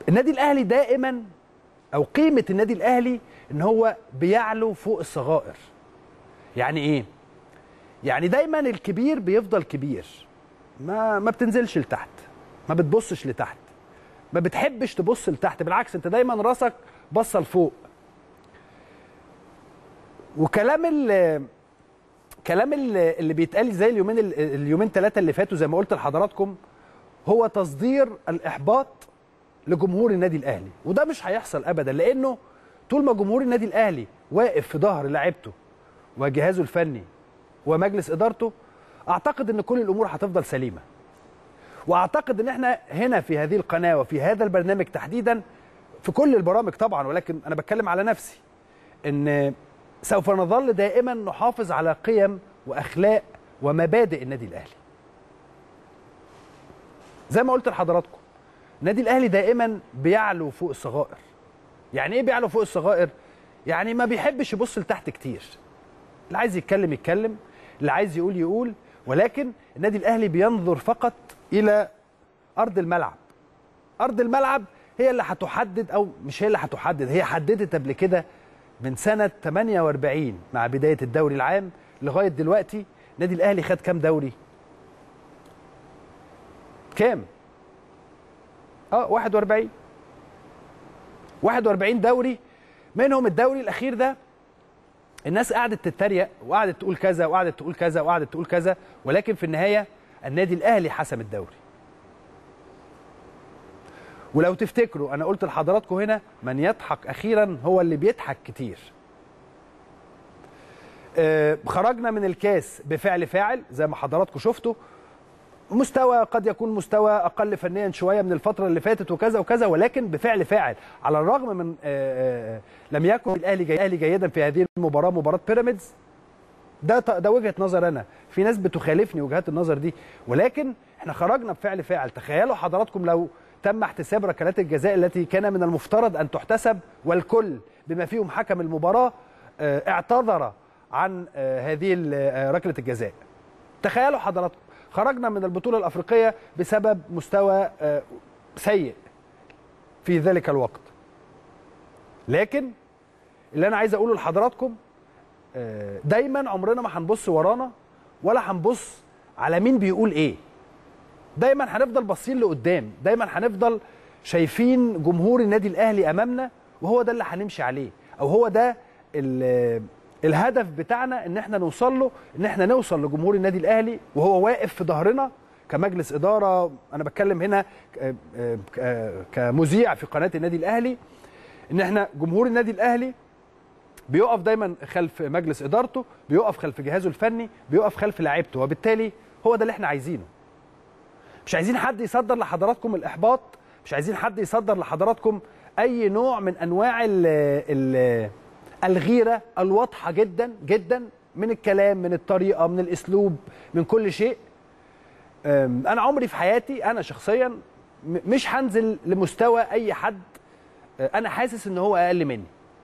النادي الاهلي دائما او قيمه النادي الاهلي ان هو بيعلو فوق الصغائر يعني ايه يعني دايما الكبير بيفضل كبير ما ما بتنزلش لتحت ما بتبصش لتحت ما بتحبش تبص لتحت بالعكس انت دايما راسك باصه لفوق وكلام ال كلام ال- اللي بيتقال زي اليومين ال- اليومين ثلاثه اللي فاتوا زي ما قلت لحضراتكم هو تصدير الاحباط لجمهور النادي الاهلي وده مش هيحصل ابدا لانه طول ما جمهور النادي الاهلي واقف في ظهر لاعيبته وجهازه الفني ومجلس ادارته اعتقد ان كل الامور هتفضل سليمه واعتقد ان احنا هنا في هذه القناه وفي هذا البرنامج تحديدا في كل البرامج طبعا ولكن انا بتكلم على نفسي ان سوف نظل دائما نحافظ على قيم واخلاق ومبادئ النادي الاهلي زي ما قلت لحضراتكم النادي الاهلي دائما بيعلو فوق الصغائر يعني ايه بيعلو فوق الصغائر يعني ما بيحبش يبص لتحت كتير اللي عايز يتكلم يتكلم اللي عايز يقول يقول ولكن النادي الاهلي بينظر فقط الى ارض الملعب ارض الملعب هي اللي هتحدد او مش هي اللي هتحدد هي حددت قبل كده من سنه 48 مع بدايه الدوري العام لغايه دلوقتي النادي الاهلي خد كام دوري كام اه 41 41 دوري منهم الدوري الاخير ده الناس قعدت تتريق وقعدت تقول كذا وقعدت تقول كذا وقعدت تقول كذا ولكن في النهايه النادي الاهلي حسم الدوري ولو تفتكروا انا قلت لحضراتكم هنا من يضحك اخيرا هو اللي بيضحك كتير آه، خرجنا من الكاس بفعل فاعل زي ما حضراتكم شفتوا مستوى قد يكون مستوى اقل فنيا شويه من الفتره اللي فاتت وكذا وكذا ولكن بفعل فاعل على الرغم من آه، آه، لم يكن الاهلي جي- الاهلي جيدا في هذه المباراه مباراه بيراميدز ده ط- ده وجهه نظر انا في ناس بتخالفني وجهات النظر دي ولكن احنا خرجنا بفعل فاعل تخيلوا حضراتكم لو تم احتساب ركلات الجزاء التي كان من المفترض ان تحتسب والكل بما فيهم حكم المباراه آه، اعتذر عن آه، هذه ال- آه، ركله الجزاء تخيلوا حضراتكم خرجنا من البطوله الافريقيه بسبب مستوى آه، سيء في ذلك الوقت لكن اللي انا عايز اقوله لحضراتكم آه، دايما عمرنا ما هنبص ورانا ولا هنبص على مين بيقول ايه دايما هنفضل باصين لقدام دايما هنفضل شايفين جمهور النادي الاهلي امامنا وهو ده اللي هنمشي عليه او هو ده ال- الهدف بتاعنا ان احنا نوصل له ان احنا نوصل لجمهور النادي الاهلي وهو واقف في ظهرنا كمجلس اداره انا بتكلم هنا ك- ك- كمذيع في قناه النادي الاهلي ان احنا جمهور النادي الاهلي بيقف دايما خلف مجلس ادارته بيقف خلف جهازه الفني بيقف خلف لاعيبته وبالتالي هو ده اللي احنا عايزينه مش عايزين حد يصدر لحضراتكم الاحباط مش عايزين حد يصدر لحضراتكم اي نوع من انواع ال ال الغيره الواضحه جدا جدا من الكلام من الطريقه من الاسلوب من كل شيء أم، انا عمري في حياتي انا شخصيا م- مش هنزل لمستوى اي حد أه، انا حاسس ان هو اقل مني